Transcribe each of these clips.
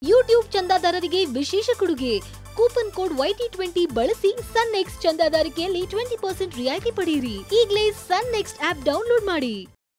YouTube ಚಂದಾದಾರರಿಗೆ ವಿಶೇಷ ಕೊಡುಗೆ coupon code YT twenty ಬಳಸಿ ಸನ್ ನೆಕ್ಸ್ಟ್ ಚಂದಾದಾರಿಕೆಯಲ್ಲಿ ಟ್ವೆಂಟಿ ಪರ್ಸೆಂಟ್ ರಿಯಾಯಿತಿ ಪಡೆಯಿರಿ ಈಗಲೇ ಸನ್ ನೆಕ್ಸ್ಟ್ ಆಪ್ ಡೌನ್ಲೋಡ್ ಮಾಡಿ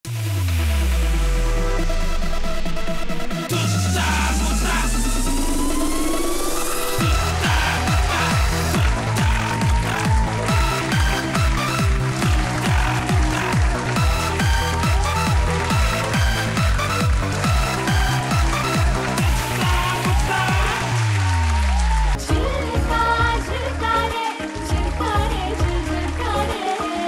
झिलका झिलका रे झिलका रे झिलका रे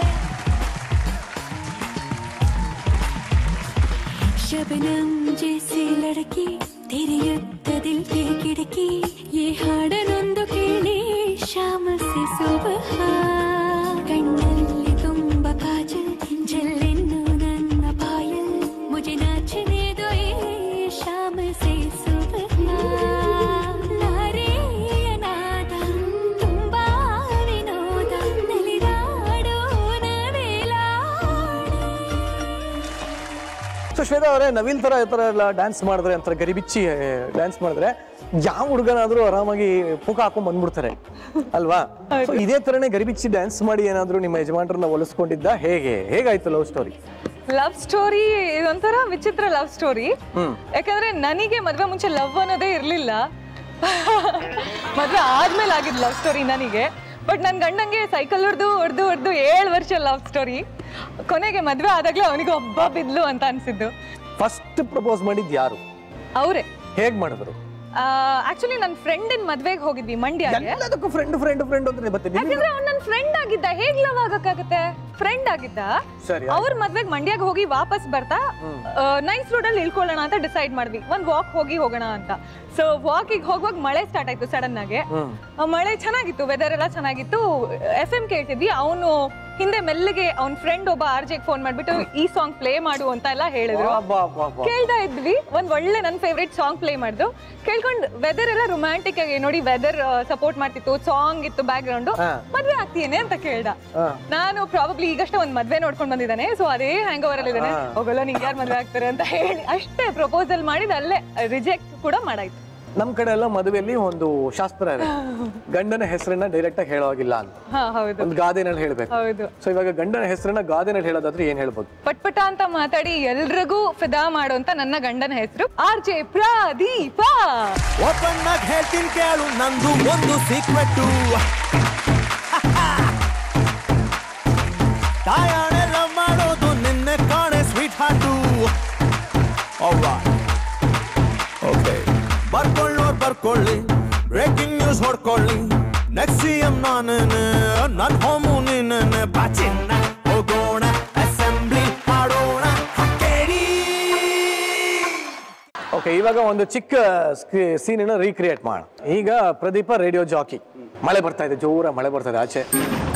शबनम जैसी लड़की तेरे युद्ध दिल के खिड़की ये ಹಾಡನೊಂದು ಕೇಳಿ ಶ್ಯಾಮ से ಸುಬಹ ಕಣ್ಣಲ್ಲಿ ತುಂಬ ಕಾಜಲ್ ಜಲ್ಲೆನ್ನು ನನ್ನ ಪಾಯಲ್ ಮುಜೆ ನಾಚನೆ ದೋ ये शाम से सुबह ನಾರೆಯ ನಾದ ತುಂಬಾ ವಿನೋದ ನಲಿದಾಡೋಣ ವೇಲಾಡೆ ಸೊ ಶ್ವೇತಾ ಅವರೇ ನವಿಲ್ ತರ ಈ ತರ ಎಲ್ಲ ಡ್ಯಾನ್ಸ್ ಮಾಡಿದ್ರೆ ಅಂತಾರೆ ಗರಿಬಿಚ್ಚಿ ಡ್ಯಾನ್ಸ್ ಮಾಡಿದ್ರೆ ಯಾವ ಹುಡುಗನಾದ್ರೂ ಆರಾಮಾಗಿ ಪುಕ ಹಾಕೊಂಡ್ ಬಂದ್ಬಿಡ್ತಾರೆ ಅಲ್ವಾ ಸೊ ಇದೇ ತರನೇ ಗರಿಬಿಚ್ಚಿ ಡ್ಯಾನ್ಸ್ ಮಾಡಿ ಏನಾದ್ರೂ ನಿಮ್ಮ ಯಜಮಾನ್ರನ್ನ ಒಲಿಸ್ಕೊಂಡಿದ್ದ ಹೇಗೆ ಹೇಗಾಯ್ತು ಲವ್ ಸ್ಟೋರಿ ಲವ್ ಸ್ಟೋರಿ ಇದೊಂಥರ ವಿಚಿತ್ರ ಲವ್ ಸ್ಟೋರಿ ಯಾಕಂದ್ರೆ ನನಗೆ ಮದ್ವೆ ಮುಂಚೆ ಲವ್ ಅನ್ನೋದೇ ಇರ್ಲಿಲ್ಲ ಮದ್ವೆ ಆದ್ಮೇಲೆ ಆಗಿದ್ ಲವ್ ಸ್ಟೋರಿ ನನಗೆ ಬಟ್ ನನ್ ಗಂಡಂಗೆ ಸೈಕಲ್ ಹೊಡೆದು ಹೊಡೆದು ಹೊಡೆದು ಏಳು ವರ್ಷ ಲವ್ ಸ್ಟೋರಿ ಕೊನೆಗೆ ಮದ್ವೆ ಆದಾಗ್ಲೇ ಅವನಿಗೆ ಒಬ್ಬ ಬಿದ್ಲು ಅಂತ ಅನ್ಸಿದ್ದು ಫಸ್ಟ್ ಪ್ರಪೋಸ್ ಮಾಡಿದ್ ಯಾರು ಅವರೇ ಹೇಗ್ ಮಾಡಿದ್ರು ಆಕ್ಚುಲಿ ನನ್ನ ಫ್ರೆಂಡಿನ ಮದ್ವೆಗೆ ಹೋಗಿದ್ವಿ ಮಂಡ್ಯಗೆ ಎಲ್ಲದಕ್ಕೂ ಫ್ರೆಂಡ್ ಫ್ರೆಂಡ್ ಫ್ರೆಂಡ್ ಅಂದ್ರೆ ಮತ್ತೆ ನಿಮ್ಗೆ ಯಾಕಂದ್ರೆ ಅವ್ನು ನನ್ನ ಫ್ರೆಂಡ್ ಆಗಿದ್ದ ಹೇಗ್ ಲವ್ ಆಗಕ್ಕಾಗತ್ತೆ ಫ್ರೆಂಡ್ ಆಗಿದ್ದ ಸರಿ, ಅವ್ರ ಮದ್ವೆಗ್ ಮಂಡ್ಯಾಗ ಹೋಗಿ ವಾಪಸ್ ಬರ್ತಾ ನೈಸ್ ರೋಡ್ ಅಲ್ಲಿ ಇಳ್ಕೊಳ್ಳೋಣ ಅಂತ ಡಿಸೈಡ್ ಮಾಡ್ವಿ ಒಂದ್ ವಾಕ್ ಹೋಗಿ ಹೋಗೋಣ ಅಂತ ಸೊ ವಾಕಿಗೆ ಹೋಗುವಾಗ ಮಳೆ ಸ್ಟಾರ್ಟ್ ಆಯ್ತು ಸಡನ್ ಆಗಿ ಆ ಮಳೆ ಚೆನ್ನಾಗಿತ್ತು ವೆದರ್ ಎಲ್ಲ ಚೆನ್ನಾಗಿತ್ತು ಎಫ್ ಎಂ ಕೇಳ್ತಿದ್ವಿ ಅವನು ಹಿಂದೆ ಮೆಲ್ಲಗೆ ಅವ್ನ ಫ್ರೆಂಡ್ ಒಬ್ಬ ಆರ್ ಜೆಗ್ ಫೋನ್ ಮಾಡ್ಬಿಟ್ಟು ಈ ಸಾಂಗ್ ಪ್ಲೇ ಮಾಡು ಅಂತ ಎಲ್ಲ ಹೇಳಿದ್ರು ಬಾ ಬಾ ಬಾ ಕೇಳ್ತಾ ಇದ್ವಿ ಒಂದ್ ಒಳ್ಳೆ ನನ್ನ ಫೇವ್ರೆಟ್ ಸಾಂಗ್ ಪ್ಲೇ ಮಾಡಿದ್ರು ಕೇಳ್ಕೊಂಡ್ ವೆದರ್ ಎಲ್ಲ ರೊಮ್ಯಾಂಟಿಕ್ ಆಗಿ ನೋಡಿ ವೆದರ್ ಸಪೋರ್ಟ್ ಮಾಡ್ತಿತ್ತು ಸಾಂಗ್ ಇತ್ತು ಬ್ಯಾಕ್ ಗ್ರೌಂಡ್ ಹಾ. ಮದ್ವೆ ಆಗ್ತೀಯೇನೆ ಅಂತ ಕೇಳ್ದ ಹಾ. ನಾನು ಪ್ರಾಬಬ್ಲಿ ಈಗಷ್ಟೇ ಒಂದ್ ಮದ್ವೆ ನೋಡ್ಕೊಂಡ್ ಬಂದಿದ್ದಾನೆ ಸೊ ಅದೇ ಹ್ಯಾಂಗ್ ಓವರ್ ಅಲ್ಲಿ ಇದ್ದಾನೆ ಹೋಗಲ್ಲ ನಿಂಗೆ ಯಾರು ಮದ್ವೆ ಆಗ್ತಾರೆ ಅಂತ ಹೇಳಿ ಅಷ್ಟೇ ಪ್ರಪೋಸಲ್ ಮಾಡಿದ ಅಲ್ಲೇ ರಿಜೆಕ್ಟ್ ಕೂಡ ಮಾಡಾಯ್ತು ನಮ್ ಕಡೆ ಎಲ್ಲ ಮದುವೆಯಲ್ಲಿ ಒಂದು ಶಾಸ್ತ್ರ ಇದೆ ಗಂಡನ ಹೆಸರನ್ನ ಡೈರೆಕ್ಟ್ ಆಗಿ ಹೇಳೋಗಿಲ್ಲ ಅಂತ ಹಾ ಹೌದು ಒಂದು ಗಾದೆನಲ್ಲಿ ಹೇಳ್ಬೇಕು ಹೌದು ಸೊ ಇವಾಗ ಗಂಡನ ಹೆಸರನ್ನ ಗಾದೆನಲ್ಲಿ ಹೇಳೋದಾದ್ರೆ ಏನ್ ಹೇಳ್ಬೋದು ಪಟ್ಪಟ ಅಂತ ಮಾತಾಡಿ ಎಲ್ರಿಗೂ ಫಿದಾ ಮಾಡುವಂತ ನನ್ನ ಗಂಡನ ಹೆಸರು ಆರ್ ಜೆ ಪ್ರದೀಪ ಓಪನ್ ಆಗಿ ಹೇಳ್ತೀನಿ ಕೇಳು ನಂದು ಒಂದು ಸೀಕ್ರೆಟ್ ತಾಯಾಣೆಲ್ಲ ಮಾಡೋದು ನಿನ್ನೆ ಕಾಣೆ ಸ್ವೀಟ್ ಹಾಟು ಓಕೆ ಬರ್ಕೊಳ್ಳೋರ್ ಬರ್ಕೊಳ್ಳಿ ಬ್ರೇಕಿಂಗ್ ನ್ಯೂಸ್ ಹೊಡ್ಕೊಳ್ಳಿ ನೆಕ್ಸ್ಟ್ ಸಿ ಎಂ ನಾನೇನೆ ನನ್ ಹೋಮು ನೀನೇನೆ ಬಾಚಿನ್ನ ಹೋಗೋಣ ಅಸೆಂಬ್ಲಿ ಮಾಡೋಣ ಕೇಳಿ ಓಕೆ ಇವಾಗ ಒಂದು ಚಿಕ್ಕ ಸೀನನ್ನ ರೀಕ್ರಿಯೇಟ್ ಮಾಡೋಣ ಈಗ ಪ್ರದೀಪ ರೇಡಿಯೋ ಜಾಕಿ ಮಳೆ ಬರ್ತಾ ಇದೆ ಜೋರ ಮಳೆ ಬರ್ತಾ ಇದೆ ಆಚೆ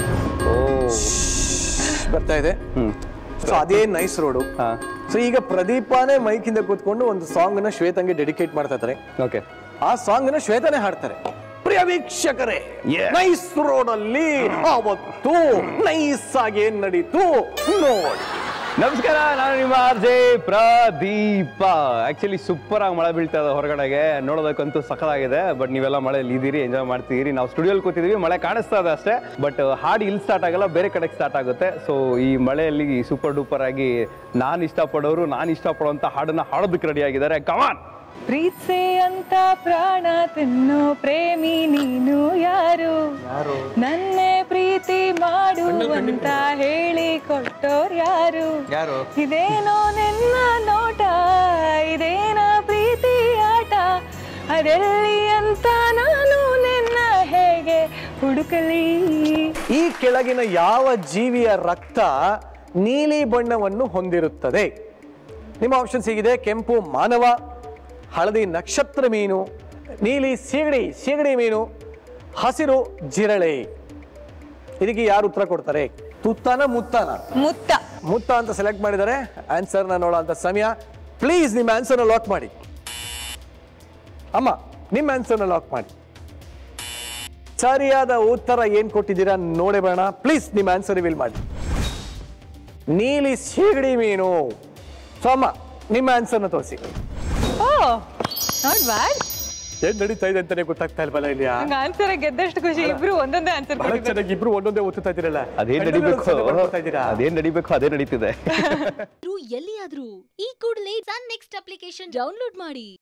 ಬರ್ತಾ ಇದೆ ಸೊ ಅದೇ ನೈಸ್ ರೋಡು ಸೊ ಈಗ ಪ್ರದೀಪನೇ ಮೈಕಿಂದ ಕೂತ್ಕೊಂಡು ಒಂದು ಸಾಂಗ್ ನ ಶ್ವೇತಂಗೆ ಡೆಡಿಕೇಟ್ ಮಾಡ್ತಾ ಇದ್ದಾರೆ ಓಕೆ ಆ ಸಾಂಗ್ ನ ಶ್ವೇತನೇ ಹಾಡ್ತಾರೆ ಪ್ರಿಯ ವೀಕ್ಷಕರೇ ನೈಸ್ ರೋಡ್ ಅಲ್ಲಿ ಅವತ್ತು ನೈಸ್ ಆಗಿ ಏನ್ ನಡೀತು ನೋಡಿ ನಮಸ್ಕಾರ ನಾನು ನಿಮ್ಮ R J Pradeep actually super ಆಗಿ ಮಳೆ ಬೀಳ್ತಾ ಇದೆ ಹೊರಗಡೆಗೆ ನೋಡೋದಕ್ಕಂತೂ ಸಖತ್ತಾಗಿದೆ ಬಟ್ ನೀವೆಲ್ಲ ಮಳೆಯಲ್ಲಿ ಇದ್ದೀರಿ ಎಂಜಾಯ್ ಮಾಡ್ತಿದ್ದೀರಿ ನಾವು ಸ್ಟುಡಿಯೋಲಿ ಕೂತಿದೀವಿ ಮಳೆ ಕಾಣಿಸ್ತಾ ಇದೆ ಅಷ್ಟೇ ಬಟ್ ಹಾಡು ಇಲ್ಲಿ ಸ್ಟಾರ್ಟ್ ಆಗಲ್ಲ ಬೇರೆ ಕಡೆಗೆ ಸ್ಟಾರ್ಟ್ ಆಗುತ್ತೆ ಸೊ ಈ ಮಳೆಯಲ್ಲಿ ಸೂಪರ್ ಡೂಪರ್ ಆಗಿ ನಾನು ಇಷ್ಟಪಡೋರು ನಾನು ಇಷ್ಟಪಡೋಂಥ ಹಾಡನ್ನ ಹಾಡೋದಕ್ಕೆ ರೆಡಿ ಆಗಿದ್ದಾರೆ ಕಮಾನ್ ಪ್ರೀತ್ಸೆ ಅಂತ ಪ್ರಾಣ ತಿನ್ನೋ ಪ್ರೇಮಿ ನೀನು ಯಾರು ನನ್ನೇ ಪ್ರೀತಿ ಮಾಡು ಅಂತ ಹೇಳಿ ಕೊಟ್ಟೋರ್ ಯಾರು ಯಾರು ಇದೇನೋ ನಿನ್ನ ನೋಟ ಇದೇನ ಪ್ರೀತಿ ಆಟ ಅದೆಲ್ಲಿ ಅಂತ ನಾನು ನಿನ್ನ ಹೇಗೆ ಹುಡುಕಲಿ ಈ ಕೆಳಗಿನ ಯಾವ ಜೀವಿಯ ರಕ್ತ ನೀಲಿ ಬಣ್ಣವನ್ನು ಹೊಂದಿರುತ್ತದೆ ನಿಮ್ಮ ಆಪ್ಷನ್ಸ್ ಹೀಗಿದೆ ಕೆಂಪು ಮಾನವ ಹಳದಿ ನಕ್ಷತ್ರ ಮೀನು ನೀಲಿ ಸೀಗಡಿ ಸೀಗಡಿ ಮೀನು ಹಸಿರು ಜಿರಳೆ ಇದಕ್ಕೆ ಯಾರು ಉತ್ತರ ಕೊಡ್ತಾರೆ ತುತ್ತಾನ ಮುತ್ತಾನ ಮುತ್ತ ಮುತ್ತ ಅಂತ ಸೆಲೆಕ್ಟ್ ಮಾಡಿದ್ದಾರೆ ಆನ್ಸರ್ನ ನೋಡೋ ಅಂತ ಸಮಯ ಪ್ಲೀಸ್ ನಿಮ್ಮ ಆನ್ಸರ್ನ ಲಾಕ್ ಮಾಡಿ ಅಮ್ಮ ನಿಮ್ಮ ಆನ್ಸರ್ನ ಲಾಕ್ ಮಾಡಿ ಸರಿಯಾದ ಉತ್ತರ ಏನ್ ಕೊಟ್ಟಿದ್ದೀರಾ ನೋಡೇ ಬೇಡ ಪ್ಲೀಸ್ ನಿಮ್ಮ ಆನ್ಸರ್ ರಿವೀಲ್ ಮಾಡಿ ನೀಲಿ ಸೀಗಡಿ ಮೀನು ಸೊ ಅಮ್ಮ ನಿಮ್ಮ ಆನ್ಸರ್ನ ತೋರಿಸಿ ಓ ನಾಟ್ ಬ್ಯಾಡ್ ಏನ್ ನಡೀತಾ ಇದೆ ಅಂತಾನೆ ಗೊತ್ತಾಗ್ತಾ ಇಲ್ವಲ್ಲ ಇಲ್ಲಿ ನಂಗೆ ಆನ್ಸರ್ ಗೆದ್ದಷ್ಟು ಖುಷಿ ಇಬ್ರು ಒಂದೊಂದೇ ಆನ್ಸರ್ ಬಹಳ ಚೆನ್ನಾಗಿ ಇಬ್ರು ಒಂದೊಂದೇ ಓದ್ತಾ ಇದ್ದೀರಲ್ಲ ಅದೇನ್ ಕಣ್ಣಲ್ಲಿ ನಡಿಬೇಕು ಸನ್ನೆ ಮಾಡ್ಕೊತಾ ಇದ್ದೀರಾ ಅದೇನ್ ನಡಿಬೇಕು ಅದೇ ನಡೀತಿದೆ ಎಲ್ಲಿಯಾದ್ರೂ ಈ ಕೂಡಲೇ ಸನ್ ನೆಕ್ಸ್ಟ್ ಅಪ್ಲಿಕೇಶನ್ ಡೌನ್ಲೋಡ್ ಮಾಡಿ